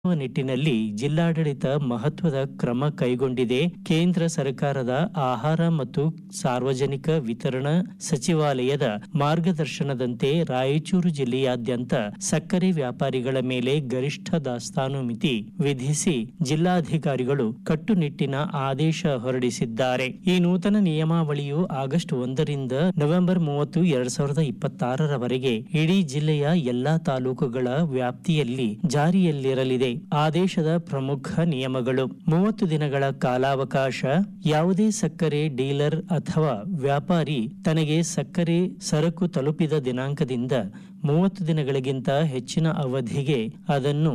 ನಿಟ್ಟಿನಲ್ಲಿ ಜಿಲ್ಲಾಡಳಿತ ಮಹತ್ವದ ಕ್ರಮ ಕೈಗೊಂಡಿದೆ ಕೇಂದ್ರ ಸರ್ಕಾರದ ಆಹಾರ ಮತ್ತು ಸಾರ್ವಜನಿಕ ವಿತರಣಾ ಸಚಿವಾಲಯದ ಮಾರ್ಗದರ್ಶನದಂತೆ ರಾಯಚೂರು ಜಿಲ್ಲೆಯಾದ್ಯಂತ ಸಕ್ಕರೆ ವ್ಯಾಪಾರಿಗಳ ಮೇಲೆ ಗರಿಷ್ಠ ದಾಸ್ತಾನು ಮಿತಿ ವಿಧಿಸಿ ಜಿಲ್ಲಾಧಿಕಾರಿಗಳು ಕಟ್ಟುನಿಟ್ಟಿನ ಆದೇಶ ಹೊರಡಿಸಿದ್ದಾರೆ ಈ ನೂತನ ನಿಯಮಾವಳಿಯು ಆಗಸ್ಟ್ ಒಂದರಿಂದ ನವೆಂಬರ್ ಮೂವತ್ತು ಎರಡ್ ಸಾವಿರದ ಇಪ್ಪತ್ತಾರರವರೆಗೆ ಇಡೀ ಜಿಲ್ಲೆಯ ಎಲ್ಲಾ ತಾಲೂಕುಗಳ ವ್ಯಾಪ್ತಿಯಲ್ಲಿ ಜಾರಿಯಲ್ಲಿರಲಿದೆ ಆದೇಶದ ಪ್ರಮುಖ ನಿಯಮಗಳು ಮೂವತ್ತು ದಿನಗಳ ಕಾಲಾವಕಾಶ ಯಾವುದೇ ಸಕ್ಕರೆ ಡೀಲರ್ ಅಥವಾ ವ್ಯಾಪಾರಿ ತನಗೆ ಸಕ್ಕರೆ ಸರಕು ತಲುಪಿದ ದಿನಾಂಕದಿಂದ ಮೂವತ್ತು ದಿನಗಳಿಗಿಂತ ಹೆಚ್ಚಿನ ಅವಧಿಗೆ ಅದನ್ನು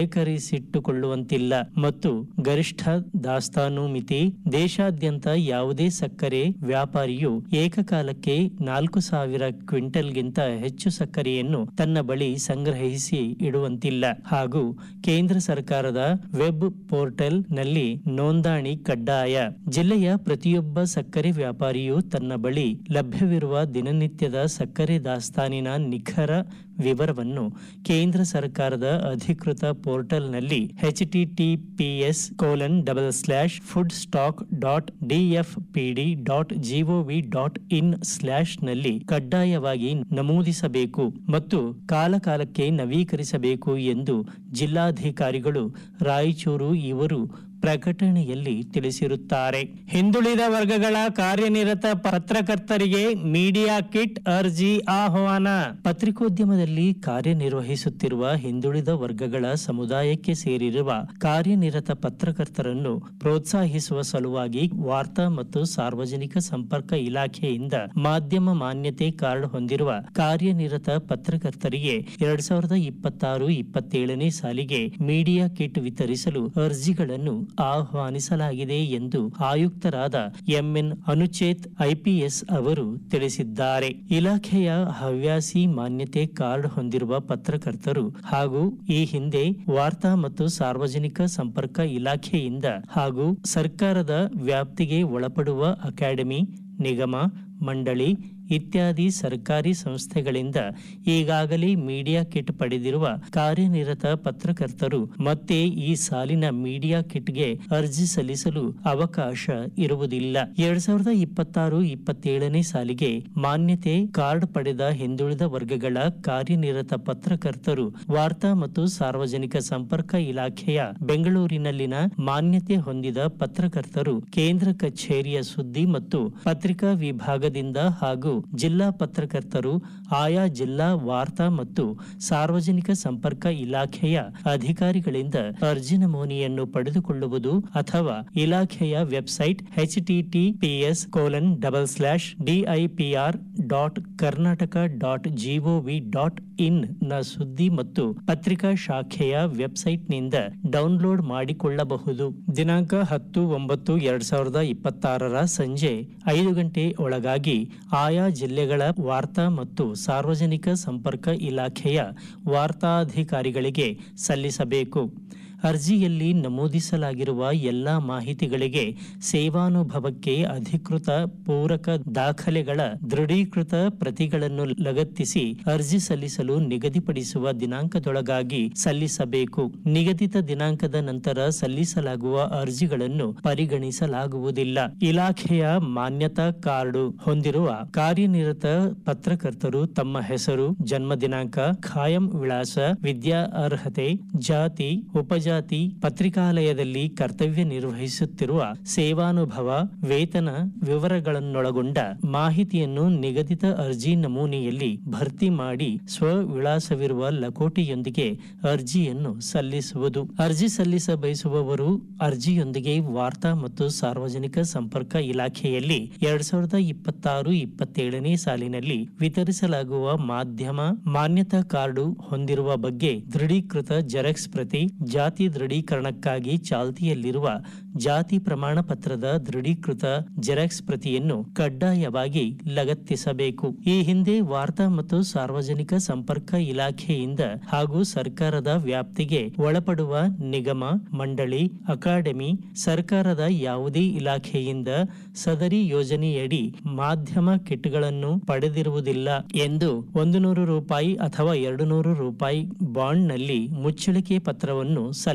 ಶೇಖರಿಸಿಟ್ಟುಕೊಳ್ಳುವಂತಿಲ್ಲ ಮತ್ತು ಗರಿಷ್ಠ ದಾಸ್ತಾನು ಮಿತಿ ದೇಶಾದ್ಯಂತ ಯಾವುದೇ ಸಕ್ಕರೆ ವ್ಯಾಪಾರಿಯು ಏಕಕಾಲಕ್ಕೆ ನಾಲ್ಕು ಸಾವಿರ ಕ್ವಿಂಟಲ್ಗಿಂತ ಹೆಚ್ಚು ಸಕ್ಕರೆಯನ್ನು ತನ್ನ ಬಳಿ ಸಂಗ್ರಹಿಸಿ ಇಡುವಂತಿಲ್ಲ ಹಾಗೂ ಕೇಂದ್ರ ಸರ್ಕಾರದ ವೆಬ್ ಪೋರ್ಟಲ್ ನಲ್ಲಿ ನೋಂದಣಿ ಕಡ್ಡಾಯ ಜಿಲ್ಲೆಯ ಪ್ರತಿಯೊಬ್ಬ ಸಕ್ಕರೆ ವ್ಯಾಪಾರಿಯು ತನ್ನ ಬಳಿ ಲಭ್ಯವಿರುವ ದಿನನಿತ್ಯದ ಸಕ್ಕರೆ ದಾಸ್ತಾನಿನ ನಿಖರ ವಿವರವನ್ನು ಕೇಂದ್ರ ಸರ್ಕಾರದ ಅಧಿಕೃತ ಪೋರ್ಟಲ್ನಲ್ಲಿ H TTPS colon double slash food stock dot DFPD dot GOV dot in slash ನಲ್ಲಿ ಕಡ್ಡಾಯವಾಗಿ ನಮೂದಿಸಬೇಕು ಮತ್ತು ಕಾಲಕಾಲಕ್ಕೆ ನವೀಕರಿಸಬೇಕು ಎಂದು ಜಿಲ್ಲಾಧಿಕಾರಿಗಳು ರಾಯಚೂರು ಇವರು ಪ್ರಕಟಣೆಯಲ್ಲಿ ತಿಳಿಸಿರುತ್ತಾರೆ ಹಿಂದುಳಿದ ವರ್ಗಗಳ ಕಾರ್ಯನಿರತ ಪತ್ರಕರ್ತರಿಗೆ ಮೀಡಿಯಾ ಕಿಟ್ ಅರ್ಜಿ ಆಹ್ವಾನ ಪತ್ರಿಕೋದ್ಯಮದಲ್ಲಿ ಕಾರ್ಯನಿರ್ವಹಿಸುತ್ತಿರುವ ಹಿಂದುಳಿದ ವರ್ಗಗಳ ಸಮುದಾಯಕ್ಕೆ ಸೇರಿರುವ ಕಾರ್ಯನಿರತ ಪತ್ರಕರ್ತರನ್ನು ಪ್ರೋತ್ಸಾಹಿಸುವ ಸಲುವಾಗಿ ವಾರ್ತಾ ಮತ್ತು ಸಾರ್ವಜನಿಕ ಸಂಪರ್ಕ ಇಲಾಖೆಯಿಂದ ಮಾಧ್ಯಮ ಮಾನ್ಯತೆ ಕಾರ್ಡ್ ಹೊಂದಿರುವ ಕಾರ್ಯನಿರತ ಪತ್ರಕರ್ತರಿಗೆ ಎರಡ್ ಸಾವಿರದ ಇಪ್ಪತ್ತಾರು ಇಪ್ಪತ್ತೇಳನೇ ಸಾಲಿಗೆ ಮೀಡಿಯಾ ಕಿಟ್ ವಿತರಿಸಲು ಅರ್ಜಿಗಳನ್ನು ಆಹ್ವಾನಿಸಲಾಗಿದೆ ಎಂದು ಆಯುಕ್ತರಾದ ಎಂಎನ್ ಅನುಚೇತ್ ಐಪಿಎಸ್ ಅವರು ತಿಳಿಸಿದ್ದಾರೆ ಇಲಾಖೆಯ ಹವ್ಯಾಸಿ ಮಾನ್ಯತೆ ಕಾರ್ಡ್ ಹೊಂದಿರುವ ಪತ್ರಕರ್ತರು ಹಾಗೂ ಈ ಹಿಂದೆ ವಾರ್ತಾ ಮತ್ತು ಸಾರ್ವಜನಿಕ ಸಂಪರ್ಕ ಇಲಾಖೆಯಿಂದ ಹಾಗೂ ಸರ್ಕಾರದ ವ್ಯಾಪ್ತಿಗೆ ಒಳಪಡುವ ಅಕಾಡೆಮಿ ನಿಗಮ ಮಂಡಳಿ ಇತ್ಯಾದಿ ಸರ್ಕಾರಿ ಸಂಸ್ಥೆಗಳಿಂದ ಈಗಾಗಲೇ ಮೀಡಿಯಾ ಕಿಟ್ ಪಡೆದಿರುವ ಕಾರ್ಯನಿರತ ಪತ್ರಕರ್ತರು ಮತ್ತೆ ಈ ಸಾಲಿನ ಮೀಡಿಯಾ ಕಿಟ್ಗೆ ಅರ್ಜಿ ಸಲ್ಲಿಸಲು ಅವಕಾಶ ಇರುವುದಿಲ್ಲ ಎರಡ್ ಸಾವಿರದ ಇಪ್ಪತ್ತಾರು ಇಪ್ಪತ್ತೇಳನೇ ಸಾಲಿಗೆ ಮಾನ್ಯತೆ ಕಾರ್ಡ್ ಪಡೆದ ಹಿಂದುಳಿದ ವರ್ಗಗಳ ಕಾರ್ಯನಿರತ ಪತ್ರಕರ್ತರು ವಾರ್ತಾ ಮತ್ತು ಸಾರ್ವಜನಿಕ ಸಂಪರ್ಕ ಇಲಾಖೆಯ ಬೆಂಗಳೂರಿನಲ್ಲಿನ ಮಾನ್ಯತೆ ಹೊಂದಿದ ಪತ್ರಕರ್ತರು ಕೇಂದ್ರ ಕಚೇರಿಯ ಸುದ್ದಿ ಮತ್ತು ಪತ್ರಿಕಾ ವಿಭಾಗದಿಂದ ಹಾಗೂ ಜಿಲ್ಲಾ ಪತ್ರಕರ್ತರು ಆಯಾ ಜಿಲ್ಲಾ ವಾರ್ತಾ ಮತ್ತು ಸಾರ್ವಜನಿಕ ಸಂಪರ್ಕ ಇಲಾಖೆಯ ಅಧಿಕಾರಿಗಳಿಂದ ಅರ್ಜಿ ನಮೂನೆಯನ್ನು ಪಡೆದುಕೊಳ್ಳುವುದು ಅಥವಾ ಇಲಾಖೆಯ website H TTPS colon double slash DIPR dot Karnataka dot GOV dot in ನ ಸುದ್ದಿ ಮತ್ತು ಪತ್ರಿಕಾ ಶಾಖೆಯ ವೆಬ್ಸೈಟ್ನಿಂದ ಡೌನ್ಲೋಡ್ ಮಾಡಿಕೊಳ್ಳಬಹುದು ದಿನಾಂಕ ಹತ್ತು ಒಂಬತ್ತು ಎರಡ್ ಸಾವಿರದ ಇಪ್ಪತ್ತಾರರ ಸಂಜೆ ಐದು ಗಂಟೆ ಒಳಗಾಗಿ ಆಯಾ ಜಿಲ್ಲೆಗಳ ವಾರ್ತಾ ಮತ್ತು ಸಾರ್ವಜನಿಕ ಸಂಪರ್ಕ ಇಲಾಖೆಯ ವಾರ್ತಾಧಿಕಾರಿಗಳಿಗೆ ಸಲ್ಲಿಸಬೇಕು ಅರ್ಜಿಯಲ್ಲಿ ನಮೂದಿಸಲಾಗಿರುವ ಎಲ್ಲಾ ಮಾಹಿತಿಗಳಿಗೆ ಸೇವಾನುಭವಕ್ಕೆ ಅಧಿಕೃತ ಪೂರಕ ದಾಖಲೆಗಳ ದೃಢೀಕೃತ ಪ್ರತಿಗಳನ್ನು ಲಗತ್ತಿಸಿ ಅರ್ಜಿ ಸಲ್ಲಿಸಲು ನಿಗದಿಪಡಿಸುವ ದಿನಾಂಕದೊಳಗಾಗಿ ಸಲ್ಲಿಸಬೇಕು ನಿಗದಿತ ದಿನಾಂಕದ ನಂತರ ಸಲ್ಲಿಸಲಾಗುವ ಅರ್ಜಿಗಳನ್ನು ಪರಿಗಣಿಸಲಾಗುವುದಿಲ್ಲ ಇಲಾಖೆಯ ಮಾನ್ಯತಾ ಕಾರ್ಡು ಹೊಂದಿರುವ ಕಾರ್ಯನಿರತ ಪತ್ರಕರ್ತರು ತಮ್ಮ ಹೆಸರು ಜನ್ಮ ದಿನಾಂಕ ಖಾಯಂ ವಿಳಾಸ ವಿದ್ಯಾ ಅರ್ಹತೆ ಜಾತಿ ಉಪಜಾತಿ ಪತ್ರಿಕಾಲಯದಲ್ಲಿ ಕರ್ತವ್ಯ ನಿರ್ವಹಿಸುತ್ತಿರುವ ಸೇವಾನುಭವ ವೇತನ ವಿವರಗಳನ್ನೊಳಗೊಂಡ ಮಾಹಿತಿಯನ್ನು ನಿಗದಿತ ಅರ್ಜಿ ನಮೂನೆಯಲ್ಲಿ ಭರ್ತಿ ಮಾಡಿ ಸ್ವ ವಿಳಾಸವಿರುವ ಲಕೋಟೆಯೊಂದಿಗೆ ಅರ್ಜಿಯನ್ನು ಸಲ್ಲಿಸುವುದು ಅರ್ಜಿ ಸಲ್ಲಿಸ ಬಯಸುವವರು ಅರ್ಜಿಯೊಂದಿಗೆ ವಾರ್ತಾ ಮತ್ತು ಸಾರ್ವಜನಿಕ ಸಂಪರ್ಕ ಇಲಾಖೆಯಲ್ಲಿ ಎರಡ್ ಸಾವಿರದ ಇಪ್ಪತ್ತಾರು ಇಪ್ಪತ್ತೇಳನೇ ಸಾಲಿನಲ್ಲಿ ವಿತರಿಸಲಾಗುವ ಮಾಧ್ಯಮ ಮಾನ್ಯತಾ ಕಾರ್ಡು ಹೊಂದಿರುವ ಬಗ್ಗೆ ದೃಢೀಕೃತ ಜೆರಾಕ್ಸ್ ಪ್ರತಿ ಜಾತಿ ದೃಢೀಕರಣಕ್ಕಾಗಿ ಚಾಲ್ತಿಯಲ್ಲಿರುವ ಜಾತಿ ಪ್ರಮಾಣ ಪತ್ರದ ದೃಢೀಕೃತ ಜೆರಾಕ್ಸ್ ಪ್ರತಿಯನ್ನು ಕಡ್ಡಾಯವಾಗಿ ಲಗತ್ತಿಸಬೇಕು ಈ ಹಿಂದೆ ವಾರ್ತಾ ಮತ್ತು ಸಾರ್ವಜನಿಕ ಸಂಪರ್ಕ ಇಲಾಖೆಯಿಂದ ಹಾಗೂ ಸರ್ಕಾರದ ವ್ಯಾಪ್ತಿಗೆ ಒಳಪಡುವ ನಿಗಮ ಮಂಡಳಿ ಅಕಾಡೆಮಿ ಸರ್ಕಾರದ ಯಾವುದೇ ಇಲಾಖೆಯಿಂದ ಸದರಿ ಯೋಜನೆಯಡಿ ಮಾಧ್ಯಮ ಕಿಟ್ಗಳನ್ನು ಪಡೆದಿರುವುದಿಲ್ಲ ಎಂದು ಒಂದು ನೂರು ರೂಪಾಯಿ ಅಥವಾ ಎರಡು ನೂರು ರೂಪಾಯಿ ಬಾಂಡ್ನಲ್ಲಿ ಮುಚ್ಚಳಿಕೆ ಪತ್ರವನ್ನು ಸಲ್ಲಿಸಬೇಕು